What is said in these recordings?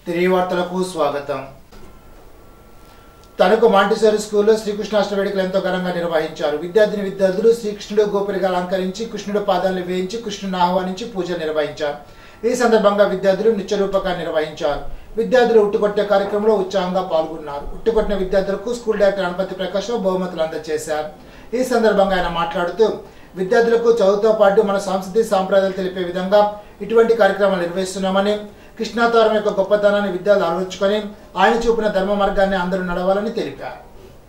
తిరిగి వార్తలకు స్వాగతం తణుకు మాంటిసోరి స్కూల్లో శ్రీకృష్ణాష్టమి వేడుకలు ఎంతో ఘనంగా నిర్వహించారు విద్యార్థిని విద్యార్థులు శ్రీకృష్ణుడు గోపురిగా అలంకరించి కృష్ణుడు పాదాలను వేయించి కృష్ణుని ఆహ్వానించి పూజలు నిర్వహించారు ఈ సందర్భంగా విద్యార్థులు నృత్య రూపకాన్ని నిర్వహించారు విద్యార్థులు ఉట్టుకొట్టే కార్యక్రమంలో ఉత్సాహంగా పాల్గొన్నారు ఉట్టుకొట్టిన విద్యార్థులకు స్కూల్ డైరెక్టర్ గణపతి ప్రకాష్ రావు బహుమతులు అందజేశారు ఈ సందర్భంగా ఆయన మాట్లాడుతూ విద్యార్థులకు చదువుతో పాటు మన సంస్కృతి సాంప్రదాయాలు తెలిపే విధంగా ఇటువంటి కార్యక్రమాలు నిర్వహిస్తున్నామని కృష్ణావతారం యొక్క గొప్పతనాన్ని విద్యార్థులు అలవర్చుకొని ఆయన చూపిన ధర్మ మార్గాన్ని అందరూ నడవాలని తెలిపారు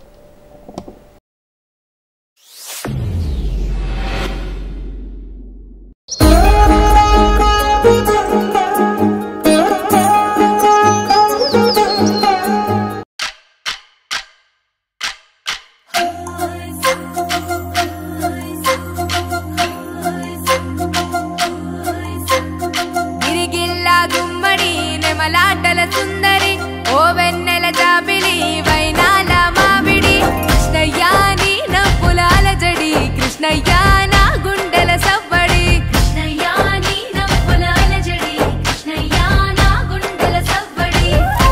గిరిగిల్లా గుమ్మడి నెమలాటల సుందరి ఓ వెన్నెల జాబిలి వైనాల మామిడి కృష్ణయ్యా నీ నవ్వులాల జడి కృష్ణయ్యా నా గుండెల సవ్వడి కృష్ణయ్యా నీ నవ్వులాల జడి కృష్ణయ్యా నా గుండెల సవ్వడి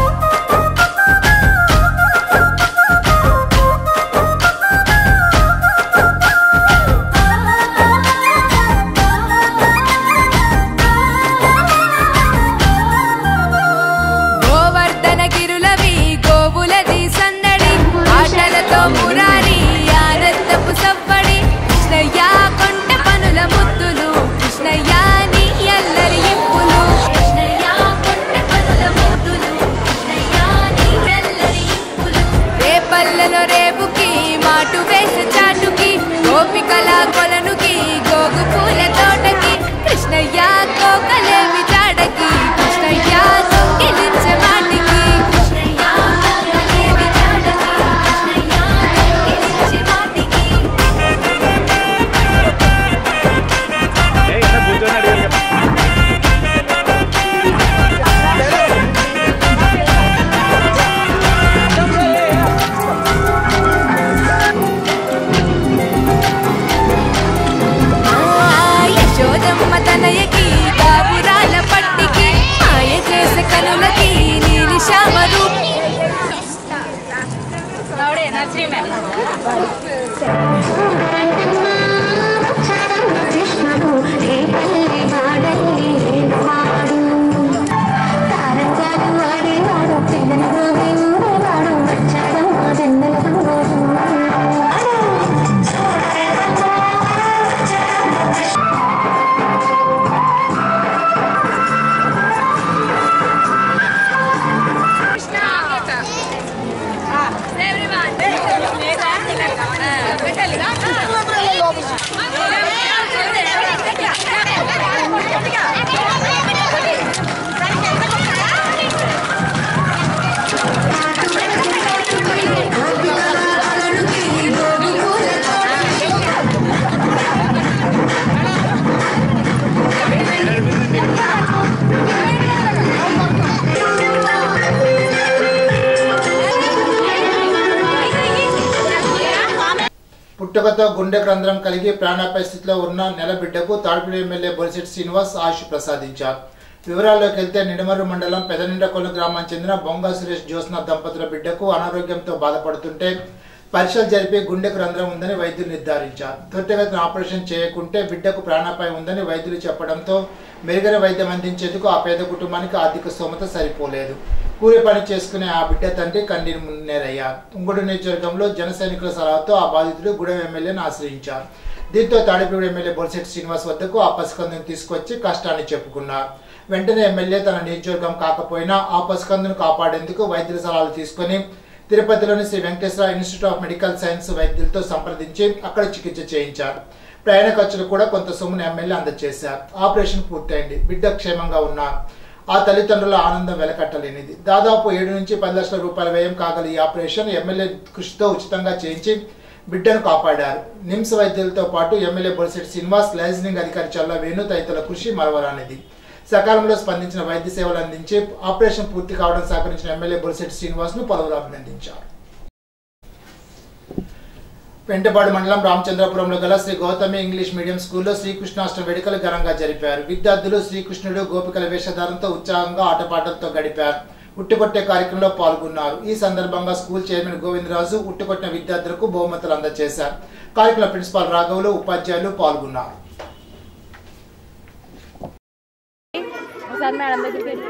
గోవర్ధన గిరులవి గోవులది సందడి ఆటలతో మురారి ఆనందపు సవ్వడి కృష్ణయ్య కొంట పనుల ముద్దులు కృష్ణయ్య నీ ఎల్లరి ఇంపులు కృష్ణయ్య కొంట పనుల ముద్దులు కృష్ణయ్య నీ ఎల్లరి ఇంపులు రేపల్లెలో రేపుకి మాటు వేసే చాటుకి గోపికల కొలనుకి గోగు పూల తోటకి కృష్ణయ్య కోకలేవి జాడకి కృష్ణయ్య దొంగిలించే మాటికి కృష్ణయ్య కోకలేవి జాడకి కృష్ణయ్య దొంగిలించే మాటికి యశోదమ్మ తనయకి బాబురాల పట్టికి మాయ చేసే కనులకి నీలి శ్యామరు కృష్ణుడు రేపల్లి వాడల్లి వాడు తారంగాడు ఆడేవాడు పిల్లలు ఊరేవాడు వచ్చాడమ్మ వెన్నెల రోజు పుట్టుకతో గుండె రంధ్రం కలిగి ప్రాణాపాయ స్థితిలో ఉన్న నెల బిడ్డకు తాడిపల్లి ఎమ్మెల్యే బొలిశెట్టి శ్రీనివాస్ ఆశు ప్రసాదించారు వివరాల్లోకి వెళ్తే నిడమర్రు మండలం పెదనిండకొల్లు గ్రామానికి చెందిన బొంగ సురేష్ జ్యోత్స్న దంపతుల బిడ్డకు అనారోగ్యంతో బాధపడుతుంటే పరీక్షలు జరిపి గుండెకు రంధ్రం ఉందని వైద్యులు నిర్ధారించారు త్వరితగతిన ఆపరేషన్ చేయకుంటే బిడ్డకు ప్రాణాపాయం ఉందని వైద్యులు చెప్పడంతో మెరుగైన వైద్యం అందించేందుకు ఆ పేద కుటుంబానికి ఆర్థిక స్తోమత సరిపోలేదు కూలి పని చేసుకునే ఆ బిడ్డ తండ్రి కన్నీరు మున్నేరయ్యారు ఉంగుడు నియోజకవర్గంలో జన సైనికుల సలహాతో ఆ బాధితుడు గూడెం ఎమ్మెల్యేను ఆశ్రయించారు దీంతో తాడిపూడి ఎమ్మెల్యే బొలిశెట్టి శ్రీనివాస్ వద్దకు ఆ పసికందును తీసుకొచ్చి కష్టాన్ని చెప్పుకున్నారు వెంటనే ఎమ్మెల్యే తన నియోజకవర్గం కాకపోయినా ఆ పసికందును కాపాడేందుకు వైద్యుల సలహాలు తీసుకొని తిరుపతిలోని Sri Venkateswara institute of medical science వైద్యులతో సంప్రదించి అక్కడ చికిత్స చేయించారు ప్రయాణ ఖర్చులు కూడా కొంత సొమ్మును ఎమ్మెల్యే అందజేశారు ఆపరేషన్ పూర్తయింది బిడ్డ క్షేమంగా ఉన్నారు ఆ తల్లిదండ్రుల ఆనందం వెలకట్టలేనిది దాదాపు ఏడు నుంచి పది లక్షల రూపాయల వ్యయం కాగల ఈ ఆపరేషన్ ఎమ్మెల్యే కృషితో ఉచితంగా చేయించి బిడ్డను కాపాడారు నిమ్స్ వైద్యులతో పాటు ఎమ్మెల్యే బొలిశెట్టి శ్రీనివాస్ లైజనింగ్ అధికారి చల్ల వేణు తదితరుల కృషి మరవరానిది సకాలంలో స్పందించిన వైద్య సేవలు అందించి ఆపరేషన్ పూర్తి కావడం సహకరించిన ఎమ్మెల్యే బొలిశెట్టి శ్రీనివాస్ ను పలువురు అభినందించారు పెంటపాడు మండలం రామచంద్రపురంలో గల శ్రీ గౌతమి ఇంగ్లీష్ మీడియం స్కూల్లో శ్రీకృష్ణాష్టమి వేడుకలు ఘనంగా జరిపారు విద్యార్థులు శ్రీకృష్ణుడు గోపికల వేషధారంతో ఉత్సాహంగా ఆటపాటలతో గడిపారు ఉట్టికొట్టే కార్యక్రమంలో పాల్గొన్నారు ఈ సందర్భంగా స్కూల్ చైర్మన్ గోవిందరాజు ఉట్టికొట్టిన విద్యార్థులకు బహుమతులు అందజేశారు కార్యక్రమంలో ప్రిన్సిపాల్ రాఘవులు ఉపాధ్యాయులు పాల్గొన్నారు ఒకసారి మేడం దగ్గరికి వెళ్ళి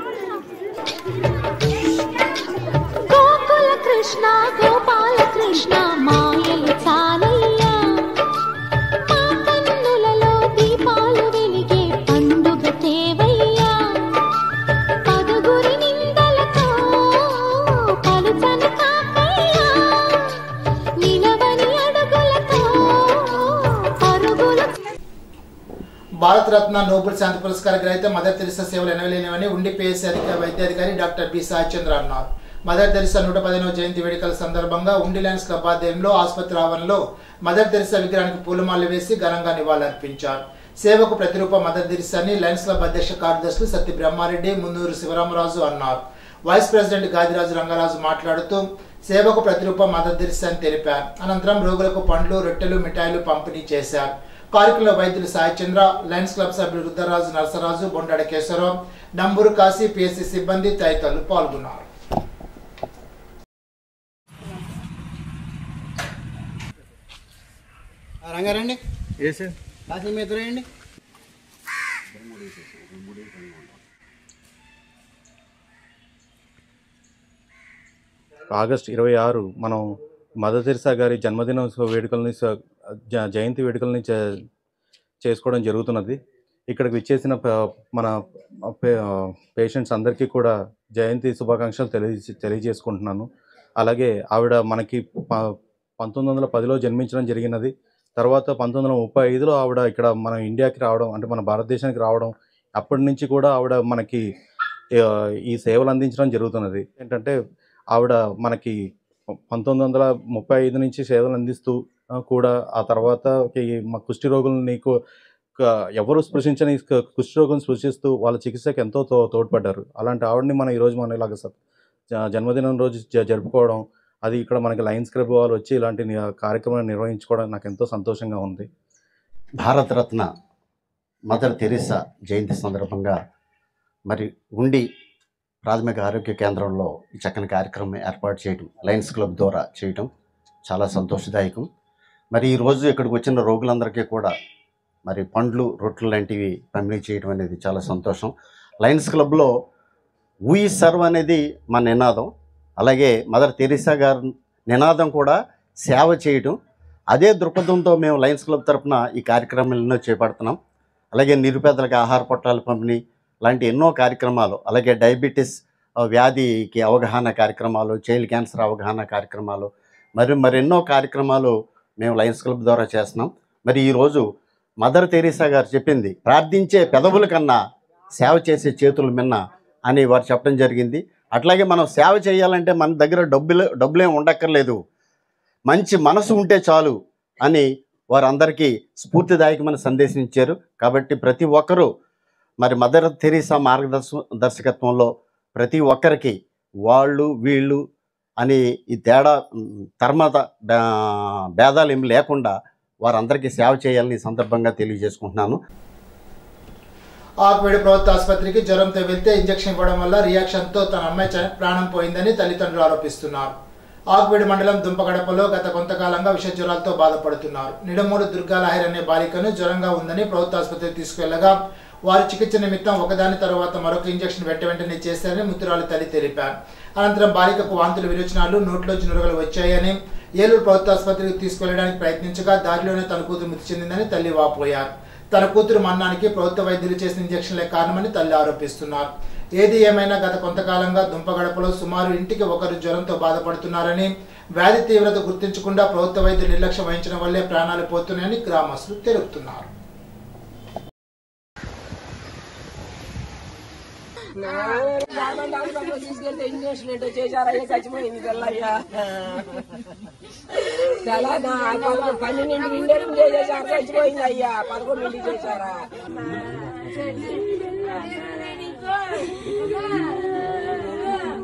గోకుల కృష్ణ గోపాల కృష్ణ మాయలు చాలయ్యా మా కన్నులలో దీపాలు వెలిగే పండుగ తేవయ్యా పదుగురి నిందలతో పలుచని కాకయ్యా నిలవని అడుగులతో పరుగులు భారతరత్న నోబెల్ శాంతి పురస్కార గ్రహీత మదర్ తెరిసా సేవలు ఎనవలేనివని ఉండి పిఎస్సీ అధికారి వైద్యాధికారి డాక్టర్ బి సాయిచంద్ర అన్నారు మదర్ తెరిసా నూట పదిహేనవ జయంతి వేడుకల సందర్భంగా ఉండి లయన్స్ క్లబ్ ఆధ్వర్యంలో ఆసుపత్రి ఆవరణలో మదర్ తెరిసా విగ్రహానికి పూలమాలలు వేసి ఘనంగా నివాళులర్పించారు సేవకు ప్రతిరూప మదర్ తెరిసాని లయన్స్ క్లబ్ అధ్యక్ష కార్యదర్శులు సత్య బ్రహ్మారెడ్డి మున్నూరు శివరామరాజు అన్నారు వైస్ ప్రెసిడెంట్ గాదిరాజు రంగరాజు మాట్లాడుతూ సేవకు ప్రతిరూప మదర్ తెరిసా అని తెలిపారు అనంతరం రోగులకు పండ్లు రొట్టెలు మిఠాయిలు పంపిణీ చేశారు కార్యక్రమంలో వైద్యులు సాయిచంద్ర లయన్స్ క్లబ్ సభ్యులు రుద్రరాజు నరసరాజు బొండాడ కేశవరావు నంబూరు కాశీ పిఎస్సి సిబ్బంది తదితరులు పాల్గొన్నారు రంగారండి కాసిన మీద ఎదురేయండి ఆగస్ట్ ఇరవై ఆరు మనం మదర్ తెరిసా గారి జన్మదినోత్సవ వేడుకల్ని స- జ- జయంతి వేడుకల్ని చే- చేసుకోవడం జరుగుతున్నది ఇక్కడికి విచ్చేసిన ప- మన పే- పేషెంట్స్ అందరికీ కూడా జయంతి శుభాకాంక్షలు తెలియ తెలియజేసుకుంటున్నాను అలాగే ఆవిడ మనకి ప- పంతొమ్మిది వందల పదిలో జన్మించడం జరిగినది తర్వాత పంతొమ్మిది వందల ముప్పై ఐదులో ఆవిడ ఇక్కడ మన ఇండియాకి రావడం అంటే మన భారతదేశానికి రావడం అప్పటి నుంచి కూడా ఆవిడ మనకి ఆ, ఈ సేవలు అందించడం జరుగుతున్నది ఏంటంటే ఆవిడ మనకి పంతొమ్మిది వందల ముప్పై ఐదు నుంచి సేవలు అందిస్తూ ఆ, కూడా ఆ తర్వాత ఈ మా కుష్టి రోగులని కు- క- ఎవరు స్పృశించని క- కుష్టి రోగులను స్పృశిస్తూ వాళ్ళ చికిత్సకి ఎంతో తో తోడ్పడ్డారు అలాంటి ఆవిడని మనం ఈరోజు మనం ఇలాగ స- జ- జన్మదినం రోజు జ- జరుపుకోవడం అది ఇక్కడ మనకి లయన్స్ క్లబ్ వాళ్ళు వచ్చి ఇలాంటి ని- కార్యక్రమాన్ని నిర్వహించుకోవడం నాకు ఎంతో సంతోషంగా ఉంది భారతరత్న మదర్ తెరిసా జయంతి సందర్భంగా మరి ఉండి ప్రాథమిక ఆరోగ్య కేంద్రంలో ఈ చక్కని కార్యక్రమం ఏర్పాటు చేయడం లయన్స్ క్లబ్ ద్వారా చేయడం చాలా సంతోషదాయకం మరి ఈరోజు ఇక్కడికి వచ్చిన రోగులందరికీ కూడా మరి పండ్లు రొట్టెలు లాంటివి పంపిణీ చేయడం అనేది చాలా సంతోషం లయన్స్ క్లబ్లో వీ సర్వ్ అనేది మా నినాదం అలాగే మదర్ తెరిసా గారి నినాదం కూడా సేవ చేయడం అదే దృక్పథంతో మేము లయన్స్ క్లబ్ తరపున ఈ కార్యక్రమాలు ఎన్నో చేపడుతున్నాం అలాగే నిరుపేదలకు ఆహార పొట్టాల పంపిణీ లాంటి ఎన్నో కార్యక్రమాలు అలాగే డయాబెటీస్ ఆ, వ్యాధికి అవగాహన కార్యక్రమాలు చైల్డ్ క్యాన్సర్ అవగాహన కార్యక్రమాలు మరి మరెన్నో కార్యక్రమాలు మేము లయన్స్ క్లబ్ ద్వారా చేస్తున్నాం మరి ఈరోజు మదర్ తెరీసా గారు చెప్పింది ప్రార్థించే పెదవుల కన్నా సేవ చేసే చేతులు మిన్న అని వారు చెప్పడం జరిగింది అట్లాగే మనం సేవ చేయాలంటే మన దగ్గర డబ్బులు డబ్బులేం ఉండక్కర్లేదు మంచి మనసు ఉంటే చాలు అని వారందరికీ స్ఫూర్తిదాయకమైన సందేశం ఇచ్చారు కాబట్టి ప్రతి ఒక్కరూ మరి మదర్ తెరీసా మార్గదర్శ దర్శకత్వంలో ప్రతి ఒక్కరికి వాళ్ళు వీళ్ళు అని ఈ తేడా ఉమ్, ధర్మత భే- భేదాలు ఏమి లేకుండా వారందరికీ సేవ చేయాలని ఈ సందర్భంగా తెలియజేసుకుంటున్నాను ఆకువేడి ప్రభుత్వ ఆసుపత్రికి జ్వరంతో వెళ్తే ఇంజెక్షన్ ఇవ్వడం వల్ల రియాక్షన్ తో తన అమ్మాయి చ- ప్రాణం పోయిందని తల్లిదండ్రులు ఆరోపిస్తున్నారు ఆకువేడి మండలం దుంపగడపలో గత కొంతకాలంగా విష జ్వరాలతో బాధపడుతున్నారు నిడమూరు దుర్గాలహరి అనే బాలికను జ్వరంగా ఉందని ప్రభుత్వ ఆసుపత్రికి తీసుకెళ్లగా వారి చికిత్స నిమిత్తం ఒకదాని తర్వాత మరొక ఇంజెక్షన్ వెంట వెంటనే చేశారని ముత్తురాలి తల్లి తెలిపారు అనంతరం బాలికకు వాంతులు విరోచనాలు నోట్లోంచి నురగలు వచ్చాయని ఏలూరు ప్రభుత్వ ఆసుపత్రికి తీసుకెళ్లడానికి ప్రయత్నించగా దారిలోనే తన కూతురు మృతి చెందిందని తల్లి వాపోయారు తన కూతురు మరణానికి ప్రభుత్వ వైద్యులు చేసిన ఇంజక్షన్లే కారణమని తల్లి ఆరోపిస్తున్నారు ఏది ఏమైనా గత కొంతకాలంగా దుంపగడపలో సుమారు ఇంటికి ఒకరు జ్వరంతో బాధపడుతున్నారని వ్యాధి తీవ్రత గుర్తించకుండా ప్రభుత్వ వైద్యులు నిర్లక్ష్యం వహించడం వల్లే ప్రాణాలు పోతున్నాయని గ్రామస్తులు తెలుపుతున్నారు తీసుకెళ్తే ఇంజక్షన్ ఏంటో చేశారయ్యా చచ్చిపోయింది పిల్లయ్యా చాలా నా పదకొండు పన్నెండింటికి ఇంజక్షన్ చేసేసారు చచ్చిపోయింది అయ్యా పదకొండింటికి చేశారా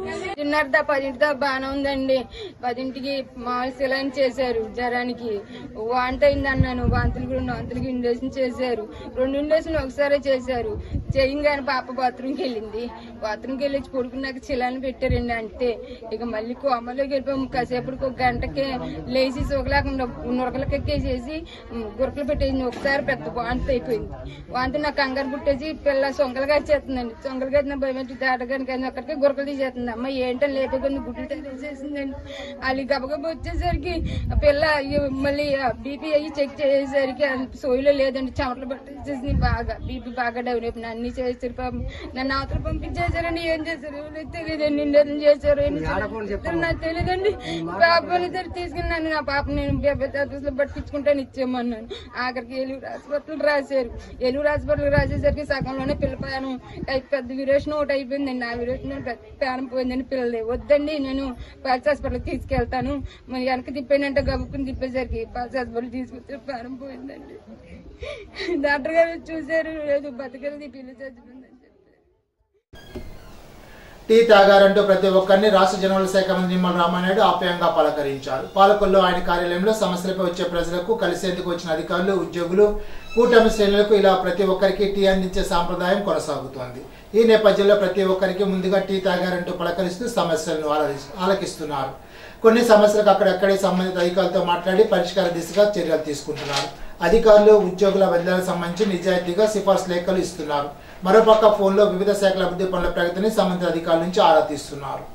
చిన్నటిదా పదింటిదా బాగానే ఉందండి పదింటికి మామూలు సిలైన్ చేశారు జ్వరానికి వాంతి అయింది అన్నాను వాంతులు కూడా వాంతులకి ఇండేషన్ చేశారు రెండు ఇండేషన్ ఒకసారి చేశారు చేయంగానే పాప బాత్రూమ్కి వెళ్ళింది బాత్రూమ్కి వెళ్ళి వచ్చి పడుకున్నాక చిలాన్ని పెట్టారండి అంతే ఇక మళ్ళీ కోమలోకి వెళ్ళిపోయాము కాసేపటికి ఒక గంటకి లేచి సోకలేకుండా నురకలకెక్కేసేసి గురకలు పెట్టేసింది ఒకసారి పెద్ద వాంతి అయిపోయింది వాంతి నాకు కంగారు పుట్టేసి పిల్ల సొంగలుగా వచ్చేస్తుందండి సొంగలుగా వచ్చిన భయం ఏంటి దాటగాని కానీ అక్కడికి గురకలు తీసేస్తుంది అమ్మ ఏంటో లేపకుండా గుడ్లు తీసేసిందండి వాళ్ళు గబగబ వచ్చేసరికి ఆ పిల్ల అయ్యో మళ్ళీ బీపీ అయ్యి చెక్ చేసేసరికి అంత సోయిలో లేదండి చెమటలు పట్టేసేసింది బాగా బీపీ బాగా డౌన్ అయిపోయింది అన్ని చేస్తారు పాపం నన్ను అవతల పంపించేశారని ఏం చేశారు ఎవరికి తెలియదు నిండేదని చేశారు ఎన్ని చేశారు నాకు తెలియదండి పాపని ఇద్దరు తీసుకుని నన్ను నా పాప నేను పెద్ద ఆఫీసులో పట్టించుకుంటాను ఇచ్చేయమన్నాను ఆఖరికి ఏలూరు హాస్పిటల్ రాశారు ఏలూరు హాస్పిటల్ రాసేసరికి సగంలోనే పిల్ల ప్రాణం అయి- పెద్ద విరేషన్ ఒకటి అయిపోయిందండి ఆ విరేషన్ పెద్ద ప్రాణం పోయిందని పిల్లలే వద్దండి నేను పల్స్ హాస్పిటల్కి తీసుకెళ్తాను మరి వెనక తిప్పానంటే గబుక్కుని తిప్పేసరికి పల్స్ హాస్పిటల్ తీసుకొస్తే ప్రాణం పోయిందండి డాక్టర్ గారు చూశారు లేదు బతకలేదు ఈ పిల్ల చచ్చిపోయిందని చెప్పారు టీ తాగారంటూ ప్రతి ఒక్కరిని రాష్ట్ర జనరల్ శాఖ మంత్రి నిమ్మల రామానాయుడు ఆప్యాయంగా పలకరించారు పాలకొల్లో ఆయన కార్యాలయంలో సమస్యలపై వచ్చే ప్రజలకు కలిసేందుకు వచ్చిన అధికారులు ఉద్యోగులు కూటమి శ్రేణులకు ఇలా ప్రతి ఒక్కరికి టీ అందించే సాంప్రదాయం కొనసాగుతోంది ఈ నేపథ్యంలో ప్రతి ఒక్కరికి ముందుగా టీ తాగారంటూ పలకరిస్తూ సమస్యలను ఆలరి- ఆలకిస్తున్నారు కొన్ని సమస్యలకు అక్కడక్కడే సంబంధిత అధికారులతో మాట్లాడి పరిష్కార దిశగా చర్యలు తీసుకుంటున్నారు అధికారులు ఉద్యోగుల బదిలీలకు సంబంధించి నిజాయితీగా సిఫార్సు లేఖలు ఇస్తున్నారు మరోపక్క ఫోన్లో వివిధ శాఖల అభివృద్ధి పనుల ప్రగతిని సంబంధిత అధికారుల నుంచి ఆరా తీస్తున్నారు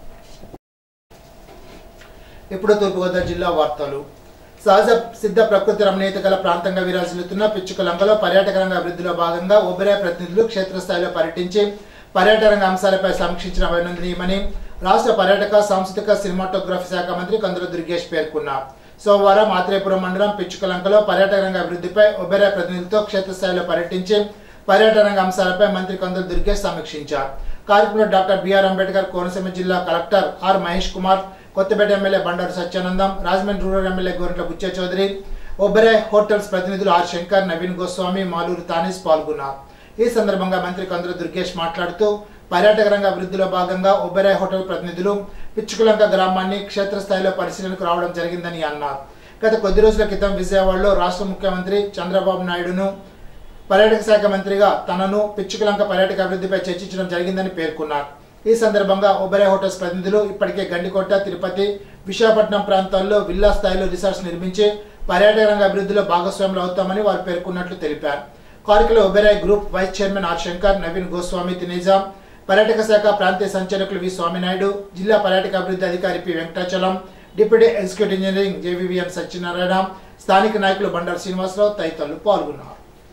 ఇప్పుడు తూర్పుగోదావరి జిల్లా వార్తలు సహజ సిద్ధ ప్రకృతి రమణీయత గల ప్రాంతంగా విరాజిల్లుతున్న పిచ్చుకలంకలో పర్యాటక రంగ అభివృద్ధిలో భాగంగా ఒబెరాయ్ ప్రతినిధులు క్షేత్రస్థాయిలో పర్యటించి పర్యాటక రంగ అంశాలపై సమీక్షించిన అభినందనీయమని రాష్ట్ర పర్యాటక సాంస్కృతిక సినిమాటోగ్రఫీ శాఖ మంత్రి కందుల దుర్గేష్ పేర్కొన్నారు సోమవారం ఆత్రేయపురం మండలం పిచ్చుకలంకలో పర్యాటక రంగ అభివృద్ధిపై ఒబెరాయ్ ప్రతినిధులతో క్షేత్రస్థాయిలో పర్యటించి పర్యాటక రంగ అంశాలపై మంత్రి కందుల దుర్గేష్ సమీక్షించారు కార్యక్రమంలో డాక్టర్ బిఆర్ అంబేద్కర్ కోనసీమ జిల్లా collector R Mahesh Kumar Kothapeta MLA Bandaru Satyanandam Rajahmundry rural MLA Gorantla Butchaiah Chowdary Oberoi hotels ప్రతినిధులు ఆర్ శంకర్ నవీన్ గోస్వామి మాలూరు తానీస్ పాల్గొన్నారు ఈ సందర్భంగా మంత్రి కందుల దుర్గేష్ మాట్లాడుతూ పర్యాటక రంగ అభివృద్ధిలో భాగంగా ఒబెరాయ్ హోటల్ ప్రతినిధులు పిచ్చుకులంక గ్రామాన్ని క్షేత్రస్థాయిలో పరిశీలనకు రావడం జరిగిందని అన్నారు గత కొద్ది రోజుల క్రితం విజయవాడలో రాష్ట్ర ముఖ్యమంత్రి చంద్రబాబు నాయుడును పర్యాటక శాఖ మంత్రిగా తనను పిచ్చుకలంక పర్యాటక అభివృద్ధిపై చర్చించడం జరిగిందని పేర్కొన్నారు ఈ సందర్భంగా ఒబెరాయ్ హోటల్స్ ప్రతినిధులు ఇప్పటికే గండికోట తిరుపతి విశాఖపట్నం ప్రాంతాల్లో విల్లా స్థాయిలో రిసార్ట్స్ నిర్మించి పర్యాటక రంగ అభివృద్ధిలో భాగస్వాములు అవుతామని వారు పేర్కొన్నట్లు తెలిపారు కార్యక్రమంలో Oberoi group vice chairman R Shankar Naveen Goswami Taneja పర్యాటక శాఖ ప్రాంతీయ సంచాలకులు వి స్వామినాయుడు జిల్లా పర్యాటక అభివృద్ధి అధికారి P Venkatachalam deputy executive engineering JVVN Satyanarayana స్థానిక నాయకులు బండారు శ్రీనివాసరావు తదితరులు పాల్గొన్నారు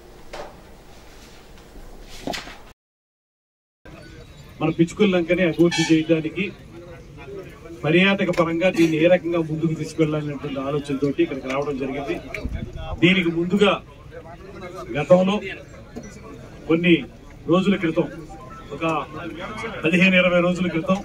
మన పిచ్చుకల లంకని అభివృద్ధి చేయడానికి పర్యాటక పరంగా దీన్ని ఏ రకంగా ముందుకు తీసుకెళ్లాలనేటువంటి ఆలోచనతో ఇక్కడికి రావడం జరిగింది దీనికి ముందుగా గతంలో కొన్ని రోజుల క్రితం ఒక పదిహేను ఇరవై రోజుల క్రితం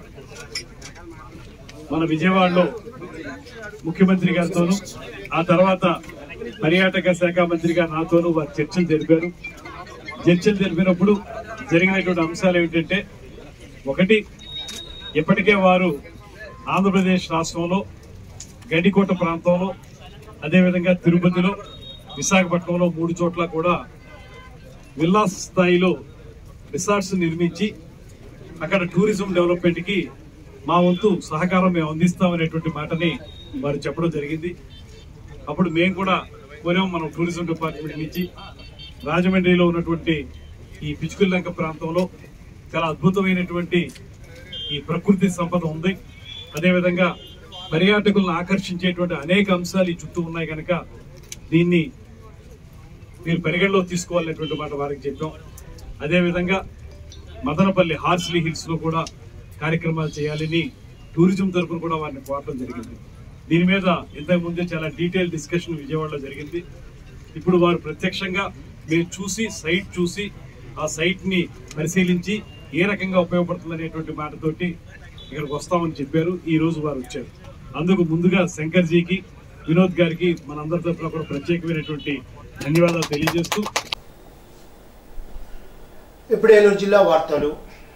మన విజయవాడలో ముఖ్యమంత్రి గారితోనూ ఆ తర్వాత పర్యాటక శాఖ మంత్రిగా నాతోనూ వారు చర్చలు జరిపారు చర్చలు జరిపినప్పుడు జరిగినటువంటి అంశాలు ఏమిటంటే ఒకటి ఇప్పటికే వారు ఆంధ్రప్రదేశ్ రాష్ట్రంలో గండికోట ప్రాంతంలో అదేవిధంగా తిరుపతిలో విశాఖపట్నంలో మూడు చోట్ల కూడా విల్లా స్థాయిలో రిసార్ట్స్ నిర్మించి అక్కడ టూరిజం డెవలప్మెంట్ కి మా వంతు సహకారం మేము అందిస్తామనేటువంటి మాటని వారు చెప్పడం జరిగింది అప్పుడు మేము కూడా కోరాం మనం టూరిజం డిపార్ట్మెంట్ నుంచి రాజమండ్రిలో ఉన్నటువంటి ఈ పిచ్చుకల్లంక ప్రాంతంలో చాలా అద్భుతమైనటువంటి ఈ ప్రకృతి సంపద ఉంది అదేవిధంగా పర్యాటకులను ఆకర్షించేటువంటి అనేక అంశాలు ఈ చుట్టూ ఉన్నాయి కనుక దీన్ని మీరు పరిగణలో తీసుకోవాలనేటువంటి మాట వారికి చెప్పాం అదేవిధంగా మదనపల్లి హార్స్లీ హిల్స్ లో కూడా కార్యక్రమాలు చేయాలని టూరిజం తరఫున కూడా వారిని కోరడం జరిగింది దీని మీద ఇంతకు ముందే చాలా డీటెయిల్ డిస్కషన్ విజయవాడలో జరిగింది ఇప్పుడు వారు ప్రత్యక్షంగా మీరు చూసి సైట్ చూసి ఆ సైట్ ని పరిశీలించి ఏ రకంగా ఉపయోగపడుతుంది అనేటువంటి మాటతోటి ఇక్కడికి వస్తామని చెప్పారు ఈ రోజు వారు వచ్చారు అందుకు ముందుగా శంకర్జీకి వినోద్ గారికి మనందరి తరఫున కూడా ప్రత్యేకమైనటువంటి ధన్యవాదాలు తెలియజేస్తూ ఇప్పుడు ఏలూరు జిల్లా వార్తలు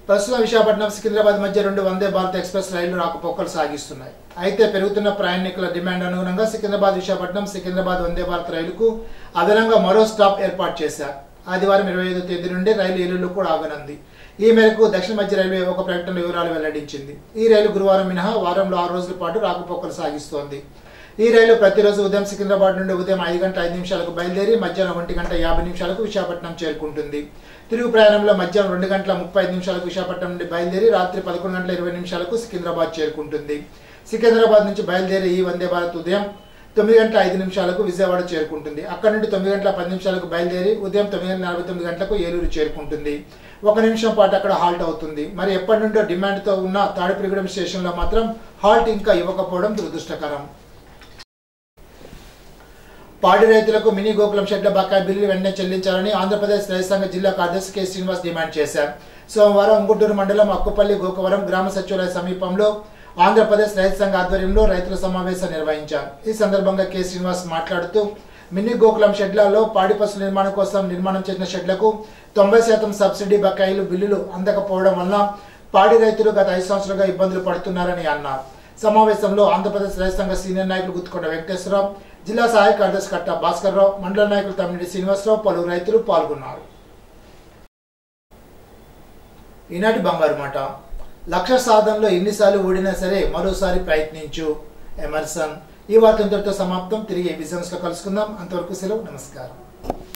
ప్రస్తుతం విశాఖపట్నం సికింద్రాబాద్ మధ్య రెండు వందే భారత్ ఎక్స్ప్రెస్ రైళ్లు రాకపోకలు సాగిస్తున్నాయి అయితే పెరుగుతున్న ప్రయాణికుల డిమాండ్ అనుగుణంగా సికింద్రాబాద్ విశాఖపట్నం సికింద్రాబాద్ వందే భారత్ రైలుకు అదనంగా మరో స్టాప్ ఏర్పాటు చేశారు ఆదివారం ఇరవై ఐదో తేదీ నుండి రైలు ఏలూరులో కూడా ఆగనుంది ఈ మేరకు దక్షిణ మధ్య రైల్వే ఒక ప్రకటన వివరాలు వెల్లడించింది ఈ రైలు గురువారం మినహా వారంలో ఆరు రోజుల పాటు రాకపోకలు సాగిస్తోంది ఈ రైలు ప్రతిరోజు ఉదయం సికింద్రాబాద్ నుండి ఉదయం ఐదు గంటల ఐదు నిమిషాలకు బయలుదేరి మధ్యాహ్నం ఒంటి గంట యాభై నిమిషాలకు విశాఖపట్నం చేరుకుంటుంది తిరుగు ప్రయాణంలో మధ్యాహ్నం రెండు గంటల ముప్పై ఐదు నిమిషాలకు విశాఖపట్నం నుండి బయలుదేరి రాత్రి పదకొండు గంటల ఇరవై నిమిషాలకు సికింద్రాబాద్ చేరుకుంటుంది సికింద్రాబాద్ నుంచి బయలుదేరి ఈ వందే భారత్ ఉదయం తొమ్మిది గంటల ఐదు నిమిషాలకు విజయవాడ చేరుకుంటుంది అక్కడ నుండి తొమ్మిది గంటల పది నిమిషాలకు బయలుదేరి ఉదయం తొమ్మిది గంటల నలభై తొమ్మిది గంటలకు ఏలూరు చేరుకుంటుంది ఒక నిమిషం పాటు అక్కడ హాల్ట్ అవుతుంది మరి ఎప్పటి నుండో డిమాండ్తో ఉన్న తాడిపిరిగూడెం స్టేషన్లో మాత్రం హాల్ట్ ఇంకా ఇవ్వకపోవడం దురదృష్టకరం పాడి రైతులకు మినీ గోకులం షెడ్ల బకాయి బిల్లులు వెంటనే చెల్లించాలని ఆంధ్రప్రదేశ్ రైతు సంఘ జిల్లా కార్యదర్శి కె శ్రీనివాస్ డిమాండ్ చేశారు సోమవారం ఉంగుటూరు మండలం అక్కుపల్లి గోకవరం గ్రామ సచివాలయ సమీపంలో ఆంధ్రప్రదేశ్ రైతు సంఘ ఆధ్వర్యంలో రైతుల సమావేశం నిర్వహించారు ఈ సందర్భంగా కె శ్రీనివాస్ మాట్లాడుతూ మినీ గోకులం షెడ్లలో పాడి పశువుల నిర్మాణం కోసం నిర్మాణం చేసిన షెడ్లకు తొంభై శాతం సబ్సిడీ బకాయిలు బిల్లులు అందకపోవడం వల్ల పాడి రైతులు గత ఐదు సంవత్సరాలుగా ఇబ్బందులు పడుతున్నారని అన్నారు సమావేశంలో ఆంధ్రప్రదేశ్ రైతు సంఘ సీనియర్ నాయకులు గుత్తుకొండ వెంకటేశ్వరరావు జిల్లా సహాయ కార్యదర్శి కట్ట భాస్కర్రావు మండల నాయకులు తమ్మిడి శ్రీనివాసరావు పలువురు రైతులు పాల్గొన్నారు ఈనాటి బంగారు మాట లక్ష్య సాధనలో ఎన్నిసార్లు ఓడినా సరే మరోసారి ప్రయత్నించు ఎమర్సన్ ఈ వార్త ఇంతటితో సమాప్తం తిరిగి బిజినెస్ లో కలుసుకుందాం అంతవరకు సెలవు నమస్కారం